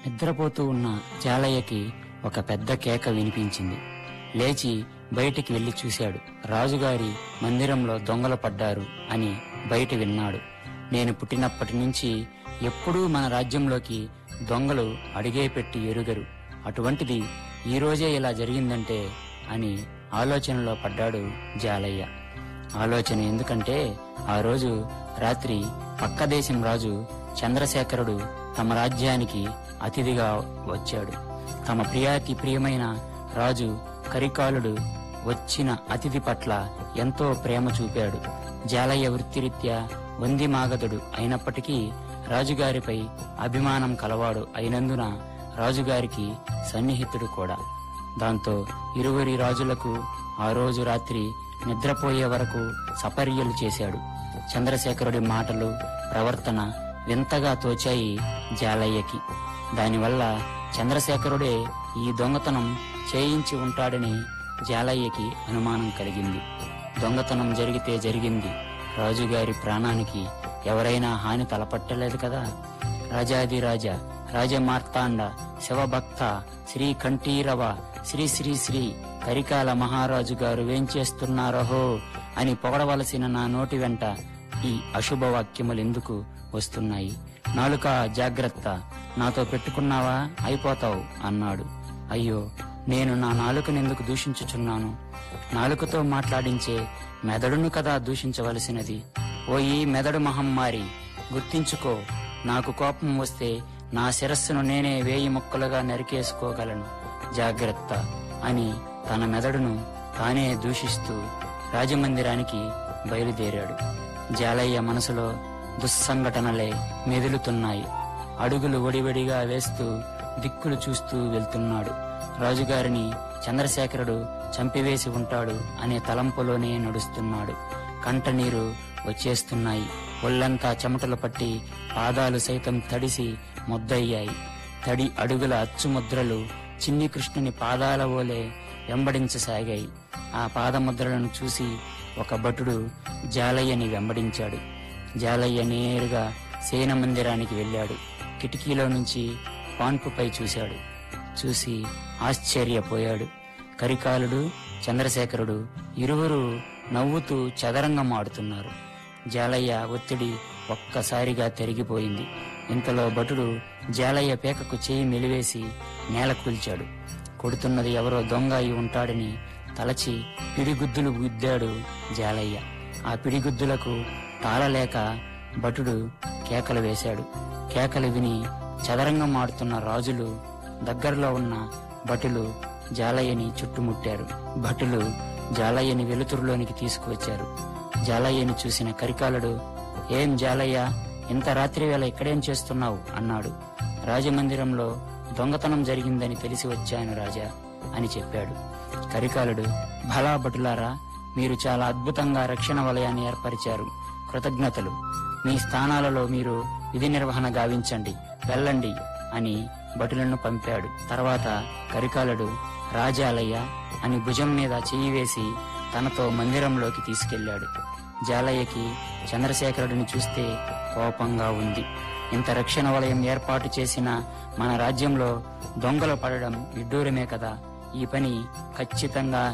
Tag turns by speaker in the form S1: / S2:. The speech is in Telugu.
S1: నిద్రపోతూ ఉన్న జాలయ్యకి ఒక పెద్ద కేక వినిపించింది లేచి బయటికి వెళ్లి చూశాడు రాజుగారి మందిరంలో దొంగలు పడ్డారు అని బయట విన్నాడు నేను పుట్టినప్పటి నుంచి ఎప్పుడూ మన రాజ్యంలోకి దొంగలు అడిగే పెట్టి ఎరుగరు అటువంటిది ఈ రోజే ఇలా జరిగిందంటే అని ఆలోచనలో పడ్డాడు జాలయ్య ఆలోచన ఎందుకంటే ఆ రోజు రాత్రి పక్క దేశం రాజు చంద్రశేఖరుడు తమ రాజ్యానికి అతిథిగా వచ్చాడు తమ ప్రియాతి ప్రియమైన రాజు కరికాలుడు వచ్చిన అతిథి పట్ల ఎంతో ప్రేమ చూపాడు జాలయ్య వృత్తిరీత్యా వంది మాగదుడు అయినప్పటికీ రాజుగారిపై అభిమానం కలవాడు అయినందున రాజుగారికి సన్నిహితుడు కూడా దాంతో ఇరువురి రాజులకు ఆ రోజు రాత్రి నిద్రపోయే వరకు సపర్యలు చేశాడు చంద్రశేఖరుడి మాటలు ప్రవర్తన వింతగా తోచాయి జాలయ్యకి దానివల్ల చంద్రశేఖరుడే ఈ దొంగతనం చేయించి ఉంటాడని జాలయ్యకి అనుమానం కలిగింది దొంగతనం జరిగితే జరిగింది రాజుగారి ప్రాణానికి ఎవరైనా హాని తలపట్టలేదు కదా రాజాదిరాజ రాజమార్తాండ శివభక్త శ్రీ కంఠీరవ శ్రీ శ్రీ శ్రీ కరికాల మహారాజు గారు వేంచేస్తున్నారహో అని పొగడవలసిన నా నోటి వెంట ఈ అశుభ వాక్యములెందుకు వస్తున్నాయి నాలుక జాగ్రత్త నాతో పెట్టుకున్నావా అయిపోతావు అన్నాడు అయ్యో నేను నా నాలుకనెందుకు దూషించుచున్నాను నాలుకతో మాట్లాడించే మెదడును కదా దూషించవలసినది ఓ ఈ మెదడు మహమ్మారి గుర్తించుకో నాకు కోపం వస్తే నా శిరస్సును నేనే వేయి ముక్కలుగా నరికేసుకోగలను జాగ్రత్త అని తన మెదడును తానే దూషిస్తూ రాజమందిరానికి బయలుదేరాడు జాలయ్య మనసులో దుస్సంఘటనలే మెదులుతున్నాయి అడుగులు ఒడివడిగా వేస్తూ దిక్కులు చూస్తూ వెళ్తున్నాడు రాజుగారిని చంద్రశేఖరుడు చంపివేసి ఉంటాడు అనే తలంపులోనే నడుస్తున్నాడు కంటనీరు వచ్చేస్తున్నాయి ఒళ్ళంతా చెమటలు పట్టి పాదాలు సైతం తడిసి ముద్దయ్యాయి తడి అడుగుల అచ్చుముద్రలు చిన్ని కృష్ణుని పాదాల ఓలే వెంబడించసాగాయి ఆ పాదముద్రలను చూసి ఒక భటుడు జాలయ్యని వెంబడించాడు జాలయ్య నేరుగా సేన మందిరానికి వెళ్ళాడు కిటికీలో నుంచి పాన్పుపై చూశాడు చూసి ఆశ్చర్యపోయాడు కరికాలుడు చంద్రశేఖరుడు ఇరువురు నవ్వుతూ చదరంగం ఆడుతున్నారు జాలయ్య ఒత్తిడి ఒక్కసారిగా తెరిగిపోయింది ఇంతలో భటుడు జాలయ్య పేకకు చేయి మెలివేసి నేల కూల్చాడు కొడుతున్నది ఎవరో దొంగ అయి ఉంటాడని తలచి పిడిగుద్దులు గుద్దాడు జాలయ్య ఆ పిడిగుద్దులకు తాళలేక భటుడు కేకలు వేశాడు కేకలు విని చదరంగం ఆడుతున్న రాజులు దగ్గరలో ఉన్న భటులు జాలయ్యని చుట్టుముట్టారు భటులు జాలయ్యని వెలుతురులోనికి తీసుకువచ్చారు జాలయ్యని చూసిన కరికాలుడు ఏం జాలయ్య ఇంత రాత్రి వేళ ఇక్కడేం చేస్తున్నావు అన్నాడు రాజమందిరంలో దొంగతనం జరిగిందని తెలిసి వచ్చాను రాజా అని చెప్పాడు కరికాలుడు భలా భటులారా మీరు చాలా అద్భుతంగా రక్షణ వలయాన్ని ఏర్పరిచారు కృతజ్ఞతలు మీ స్థానాలలో మీరు విధి నిర్వహణ గావించండి వెళ్ళండి అని భటులను పంపాడు తర్వాత కరికాలుడు రాజాలయ్య అని భుజం మీద చెయ్యి వేసి తనతో మందిరంలోకి తీసుకెళ్లాడు జాలయ్యకి చంద్రశేఖరుడిని చూస్తే కోపంగా ఉంది ఇంత రక్షణ వలయం ఏర్పాటు చేసిన మన రాజ్యంలో దొంగలు పడడం విడ్డూరమే కదా ఈ పని ఖచ్చితంగా